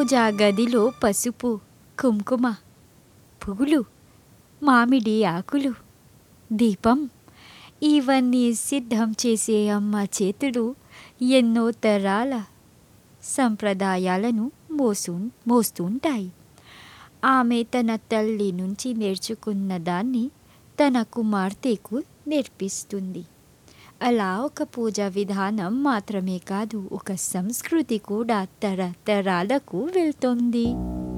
పూజా గదిలో పసుపు కుంకుమ పువ్వులు మామిడి ఆకులు దీపం ఇవన్నీ సిద్ధం చేసే అమ్మ చేతులు ఎన్నో తరాల సంప్రదాయాలను మోసు మోస్తుంటాయి ఆమె తన తల్లి నుంచి నేర్చుకున్న దాన్ని తన కుమార్తెకు నేర్పిస్తుంది అలా ఒక పూజా విధానం మాత్రమే కాదు ఒక సంస్కృతి కూడా తరతరాలకు వెళ్తుంది